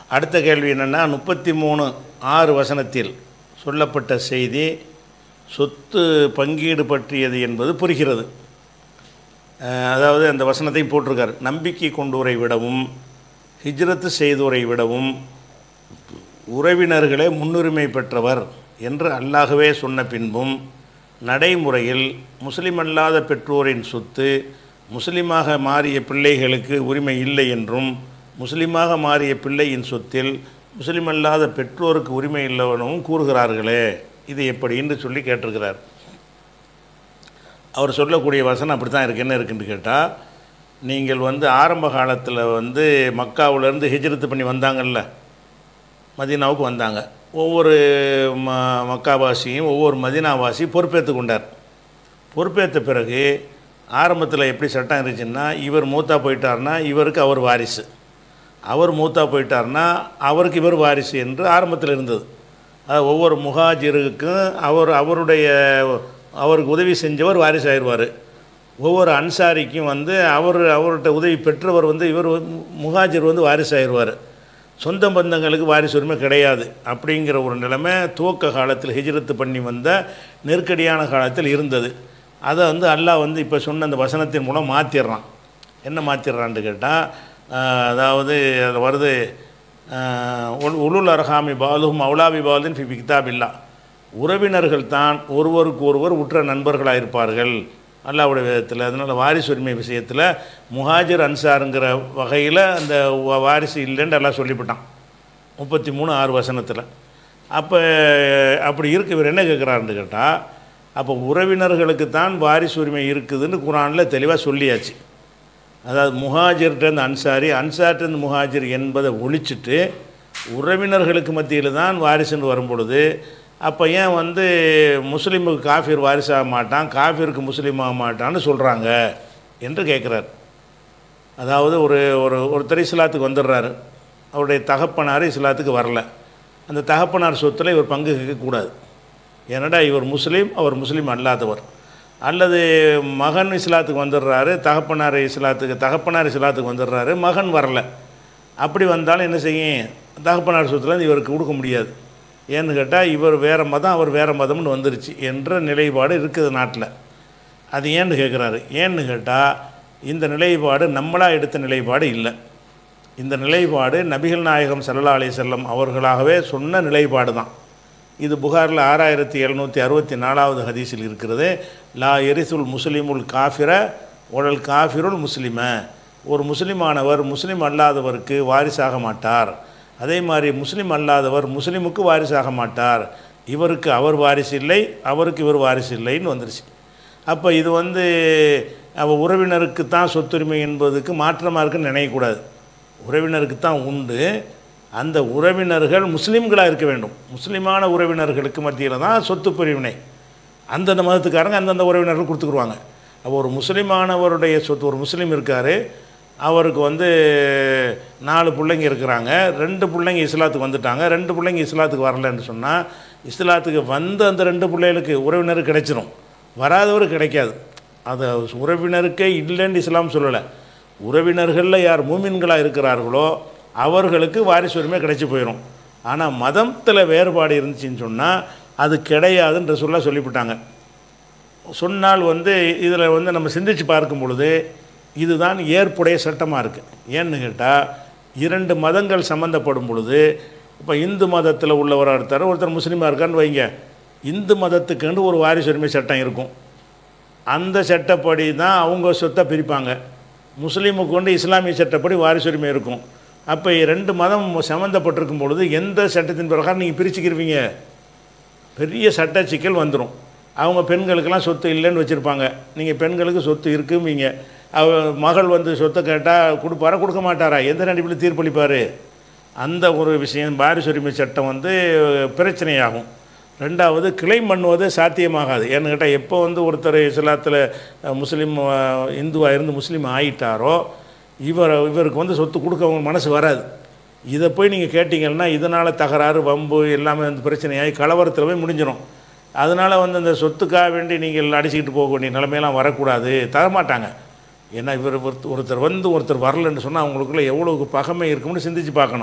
அடுத்த கேள்வி என்னென்னா முப்பத்தி மூணு ஆறு வசனத்தில் சொல்லப்பட்ட செய்தி சொத்து பங்கீடு பற்றியது என்பது புரிகிறது அஹ், அதாவது அந்த வசனத்தை போட்டிருக்கார் நம்பிக்கை கொண்டோரை விடவும் ஹிஜ்ரத்து செய்தோரை விடவும் உறவினர்களே முன்னுரிமை பெற்றவர் என்று அல்லாகவே சொன்ன பின்பும் நடைமுறையில் முஸ்லிம் அல்லாத பெற்றோரின் சொத்து முஸ்லிமாக மாறிய பிள்ளைகளுக்கு உரிமை இல்லை என்றும் முஸ்லிமாக மாறிய பிள்ளையின் சொத்தில் முஸ்லிம் அல்லாத பெற்றோருக்கு உரிமை இல்லவனும் கூறுகிறார்களே இது எப்படி என்று சொல்லி கேட்டிருக்கிறார் அவர் சொல்லக்கூடிய வசனம் அப்படி தான் இருக்கு என்ன இருக்குன்னு கேட்டால் நீங்கள் வந்து ஆரம்ப காலத்தில் வந்து மக்காவிலேருந்து ஹிஜ்ரத்து பண்ணி வந்தாங்கல்ல மதீனாவுக்கு வந்தாங்க ஒவ்வொரு ம மக்காவாசியும் ஒவ்வொரு மதீனாவாசி பொறுப்பேற்று கொண்டார் பொறுப்பேற்ற பிறகு ஆரம்பத்தில் எப்படி சட்டம் இருந்துச்சுன்னா இவர் மூத்தா போயிட்டார்னா இவருக்கு அவர் வாரிசு அவர் மூத்தா போயிட்டார்னா அவருக்கு இவர் வாரிசு என்று ஆரம்பத்தில் இருந்தது அது ஒவ்வொரு முஹாஜிருக்கும் அவர் அவருடைய அவருக்கு உதவி செஞ்சவர் வாரிசு ஆயிடுவார் ஒவ்வொரு அன்சாரிக்கும் வந்து அவர் அவர்கிட்ட உதவி பெற்றவர் வந்து இவர் வந்து முஹாஜிர் வந்து வாரிசு ஆயிடுவார் சொந்த பந்தங்களுக்கு வாரிசு உரிமை கிடையாது அப்படிங்கிற ஒரு நிலைமை துவக்க காலத்தில் ஹிஜ்ரத்து பண்ணி வந்த நெருக்கடியான காலத்தில் இருந்தது அதை வந்து அல்லாஹ் வந்து இப்போ சொன்ன அந்த வசனத்தின் மூலம் மாற்றிடுறான் என்ன மாற்றிடுறான்னு கேட்டால் அதாவது அதில் வருது ஆஹ், உல் உலுல் அர்ஹாமி பாலும் அவுலாபி பாலுன் ஃபி கிதாபில்லா உறவினர்கள் தான் ஒருவருக்கு ஒருவர் உற்ற நண்பர்களாக இருப்பார்கள் அல்லாவுடைய விதத்தில் அதனால் வாரிசு உரிமை விஷயத்தில் முஹாஜிர் அன்சாருங்கிற வகையில் அந்த வ- வாரிசு இல்லைன்னு எல்லாம் சொல்லிவிட்டான் முப்பத்தி மூணு ஆறு வசனத்தில் அப்போ அப்படி இருக்கு இவர் என்ன கேட்குறாருன்னு கேட்டால் அப்போ உறவினர்களுக்கு தான் வாரிசு உரிமை இருக்குதுன்னு குரானில் தெளிவாக சொல்லியாச்சு அதாவது முஹாஜிர்கிட்டருந்து அன்சாரி அன்சார்ட்டேருந்து முஹாஜிர் என்பதை ஒழிச்சிட்டு உறவினர்களுக்கு மத்தியில் தான் வாரிசுன்னு வரும்பொழுது அப்போ ஏன் வந்து முஸ்லீமுக்கு காஃபிர் வாரிசாக மாட்டான் காஃபிருக்கு முஸ்லீம் ஆக மாட்டான்னு சொல்கிறாங்க என்று கேட்குறார் அதாவது ஒரு ஒரு ஒருத்தர் இஸ்லாத்துக்கு வந்துடுறாரு அவருடைய தகப்பனார் இஸ்லாத்துக்கு வரல அந்த தகப்பனார் சொத்தில் இவர் பங்கு கேட்கக்கூடாது ஏன்னடா இவர் முஸ்லீம் அவர் முஸ்லீம் அல்லாதவர் அல்லது மகன் இஸ்லாத்துக்கு வந்துடுறாரு தகப்பனார் இஸ்லாத்துக்கு தகப்பனார் இஸ்லாத்துக்கு வந்துடுறாரு மகன் வரல அப்படி வந்தாலும் என்ன செய்யும் தகப்பனார் சொத்துலேருந்து இவருக்கு கொடுக்க முடியாது ஏன்னு கேட்டால் இவர் வேறு மதம் அவர் வேறு மதம்னு வந்துருச்சு என்ற நிலைப்பாடு இருக்குது நாட்டில் அது ஏன்னு கேட்குறாரு ஏன்னு கேட்டால் இந்த நிலைப்பாடு நம்மளாக எடுத்த நிலைப்பாடு இல்லை இந்த நிலைப்பாடு நபிகள் நாயகம் ஸல்லல்லாஹு அலைஹி செல்லம் அவர்களாகவே சொன்ன நிலைப்பாடு தான் இது புகாரில் ஆறாயிரத்தி எழுநூற்றி அறுபத்தி நாலாவது ஹதீஸில் இருக்கிறது லா எரிசுல் முஸ்லிமுல் காஃபிர உடல் காஃபிருல் முஸ்லிம ஒரு முஸ்லிமானவர் முஸ்லிம் அல்லாதவருக்கு வாரிசாக மாட்டார் அதே மாதிரி முஸ்லிம் அல்லாதவர் முஸ்லிமுக்கு வாரிசாக மாட்டார் இவருக்கு அவர் வாரிசு இல்லை அவருக்கு இவர் வாரிசு இல்லைன்னு வந்துருச்சு அப்போ இது வந்து அவ உறவினருக்கு தான் சொத்துரிமை என்பதுக்கு மாற்றமாக இருக்குன்னு நினைக்கக்கூடாது உறவினருக்கு தான் உண்டு அந்த உறவினர்கள் முஸ்லீம்களாக இருக்க வேண்டும் முஸ்லீமான உறவினர்களுக்கு மத்தியில் தான் சொத்து பிரிவினை அந்தந்த மதத்துக்காரங்க அந்தந்த உறவினர்கள் கொடுத்துக்குருவாங்க அப்போ ஒரு முஸ்லீமானவருடைய சொத்து ஒரு முஸ்லீம் இருக்கார் அவருக்கு வந்து நாலு பிள்ளைங்க இருக்கிறாங்க ரெண்டு பிள்ளைங்க இஸ்லாத்துக்கு வந்துட்டாங்க ரெண்டு பிள்ளைங்க இஸ்லாத்துக்கு வரலன்னு சொன்னால் இஸ்லாத்துக்கு வந்த அந்த ரெண்டு பிள்ளைகளுக்கு உறவினருக்கு கிடைச்சிரும் வராதவர் கிடைக்காது அது உறவினருக்கே இல்லைன்னு இஸ்லாம் சொல்லலை உறவினர்களில் யார் மூமின்களாக இருக்கிறார்களோ அவர்களுக்கு வாரிசு உரிமை கிடைச்சி போயிடும் ஆனால் மதத்தில் வேறுபாடு இருந்துச்சுன்னு சொன்னால் அது கிடையாதுன்ற சொல்ல சொல்லிவிட்டாங்க சொன்னால் வந்து இதில் வந்து நம்ம சிந்திச்சு பார்க்கும் பொழுது இதுதான் ஏற்புடைய சட்டமாக இருக்குது ஏன்னு கேட்டால் இரண்டு மதங்கள் சம்மந்தப்படும் பொழுது இப்போ இந்து மதத்தில் உள்ளவராக இருக்கார் ஒருத்தர் முஸ்லீமாக இருக்கான்னு வைங்க இந்து மதத்துக்குன்னு ஒரு வாரிசு உரிமை சட்டம் இருக்கும் அந்த சட்டப்படி தான் அவங்க சொத்தை பிரிப்பாங்க முஸ்லீமுக்கு வந்து இஸ்லாமிய சட்டப்படி வாரிசு உரிமை இருக்கும் அப்போ ரெண்டு மதம் சம்மந்தப்பட்டிருக்கும் பொழுது எந்த சட்டத்தின் பிரகாரம் நீங்கள் பிரிச்சுக்கிருவீங்க பெரிய சட்ட சிக்கல் வந்துடும் அவங்க பெண்களுக்கெல்லாம் சொத்து இல்லைன்னு வச்சுருப்பாங்க நீங்கள் பெண்களுக்கு சொத்து இருக்குவீங்க அவ மகள் வந்து சொத்தை கேட்டால் கொடுப்பாரா கொடுக்க மாட்டாரா எந்த அடிப்படையில் தீர்ப்பளிப்பார் அந்த ஒரு விஷயம் வாரிசு உரிமை சட்டம் வந்து பிரச்சனையாகும் ரெண்டாவது கிளைம் பண்ணுவது சாத்தியமாகாது ஏன்னு கேட்டால் எப்போ வந்து ஒருத்தர் இஸ்லாத்தில் அஹ், முஸ்லீம் அஹ், இந்துவாக இருந்து முஸ்லீம் ஆயிட்டாரோ இவர் இவருக்கு வந்து சொத்து கொடுக்க அவங்க மனசு வராது இதை போய் நீங்கள் கேட்டிங்கன்னா இதனால் தகராறு வம்பு எல்லாமே வந்து பிரச்சனையாகி கலவரத்தில் போய் முடிஞ்சிடும் அதனால் வந்து அந்த சொத்துக்காக வேண்டி நீங்கள் அடிச்சுக்கிட்டு போக வேண்டிய நிலைமையெல்லாம் வரக்கூடாது தரமாட்டாங்க ஏன்னா இவர் ஒருத்த- ஒருத்தர் வந்து ஒருத்தர் வரலன்னு சொன்னால் அவங்களுக்குள்ள எவ்வளோ பகமை இருக்கும்னு சிந்திச்சு பார்க்கணும்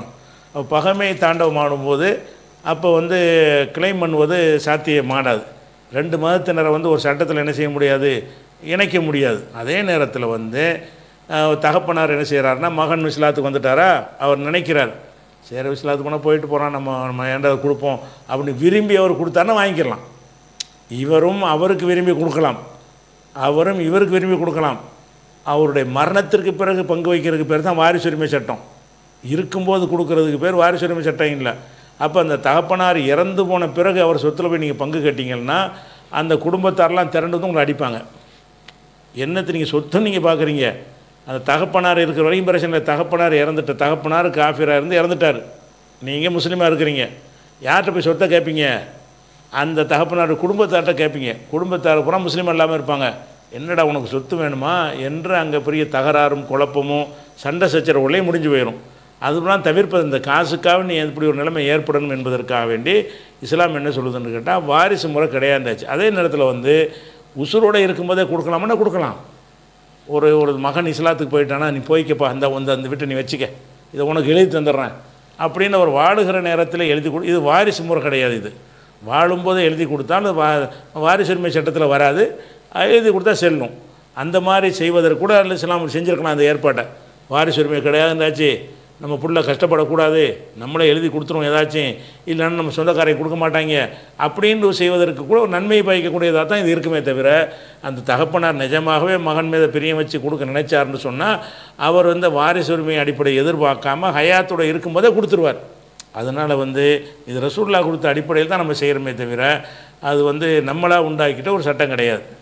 அப்ப பகைமை தாண்டவமாடும் போது அப்போ வந்து கிளைம் பண்ணுவது சாத்தியமாடாது ரெண்டு மதத்தினரை வந்து ஒரு சட்டத்தில் என்ன செய்ய முடியாது இணைக்க முடியாது அதே நேரத்தில் வந்து அஹ், தகப்பனார் என்ன செய்கிறாருன்னா மகன் இஸ்லாத்துக்கு வந்துட்டாரா அவர் நினைக்கிறார் சரி இஸ்லாத்துக்கு போனால் போயிட்டு போகிறான் நம்ம நம்ம ஏண்டா கொடுப்போம் அப்படின்னு விரும்பி அவர் கொடுத்தாருன்னா வாங்கிக்கலாம் இவரும் அவருக்கு விரும்பி கொடுக்கலாம் அவரும் இவருக்கு விரும்பி கொடுக்கலாம் அவருடைய மரணத்திற்கு பிறகு பங்கு வைக்கிறதுக்கு பேர் தான் வாரிசுரிமை சட்டம் இருக்கும்போது கொடுக்கறதுக்கு பேர் வாரிசுரிமை சட்டம் இல்லை அப்போ அந்த தகப்பனார் இறந்து போன பிறகு அவர் சொத்தில் போய் நீங்கள் பங்கு கட்டிங்கன்னா அந்த குடும்பத்தாரெலாம் திரண்டு வந்து உங்களை அடிப்பாங்க என்னத்தை நீங்கள் சொத்துன்னு நீங்கள் பார்க்குறீங்க அந்த தகப்பனார் இருக்கிற வரைக்கும் பிரச்சனை இல்லை தகப்பனார் இறந்துட்ட தகப்பனார் காஃபிராக இருந்து இறந்துட்டார் நீங்கள் முஸ்லீமாக இருக்கிறீங்க யார்கிட்ட போய் சொத்தை கேட்பீங்க அந்த தகப்பனார் குடும்பத்தார்கிட்ட கேட்பீங்க குடும்பத்தார் பூரா முஸ்லீம் இல்லாமல் இருப்பாங்க என்னடா உனக்கு சொத்து வேணுமா என்று அங்கே பெரிய தகராறும் குழப்பமும் சண்டை சச்சரவுகளையும் முடிஞ்சு போயிடும் அதுபெல்லாம் தவிர்ப்பது இந்த காசுக்காக நீ இப்படி ஒரு நிலைமை ஏற்படணும் என்பதற்காக வேண்டி இஸ்லாம் என்ன சொல்லுதுன்னு கேட்டால் வாரிசு முறை கிடையாந்தாச்சு அதே நேரத்தில் வந்து உசுரோடு இருக்கும்போதே கொடுக்கலாமான்னா கொடுக்கலாம் ஒரு ஒரு மகன் இஸ்லாத்துக்கு போயிட்டானா நீ போய்க்கப்பா அந்த அந்த அந்த வீட்டை நீ வச்சுக்க இதை உனக்கு எழுதி தந்துடுறேன் அப்படின்னு அவர் வாழுகிற நேரத்தில் எழுதி கொடு இது வாரிசு முறை கிடையாது இது வாழும்போதே எழுதி கொடுத்தாலும் வா வாரிசுரிமை சட்டத்தில் வராது அது எழுதி கொடுத்தா செல்லும் அந்த மாதிரி செய்வதற்கு கூட அல்ல இஸ்லாம் செஞ்சுருக்கலாம் அந்த ஏற்பாட்டை வாரிசுரிமை கிடையாதுந்தாச்சு நம்ம புள்ள கஷ்டப்படக்கூடாது நம்மளே எழுதி கொடுத்துருவோம் ஏதாச்சும் இல்லைன்னா நம்ம சொந்தக்காரங்க கொடுக்க மாட்டாங்க அப்படின்னு செய்வதற்கு கூட ஒரு நன்மையை பயக்கக்கூடியதாக தான் இது இருக்குமே தவிர அந்த தகப்பனார் நிஜமாகவே மகன் மீது பிரியம் வச்சு கொடுக்க நினைச்சாருன்னு சொன்னால் அவர் வந்து வாரிசு உரிமை அடிப்படை எதிர்பார்க்காம ஹயாத்தோட இருக்கும்போதே கொடுத்துருவார் அதனால் வந்து இது ரசூல்லா கொடுத்த அடிப்படையில் தான் நம்ம செய்கிறோமே தவிர அது வந்து நம்மளாக உண்டாக்கிட்ட ஒரு சட்டம் கிடையாது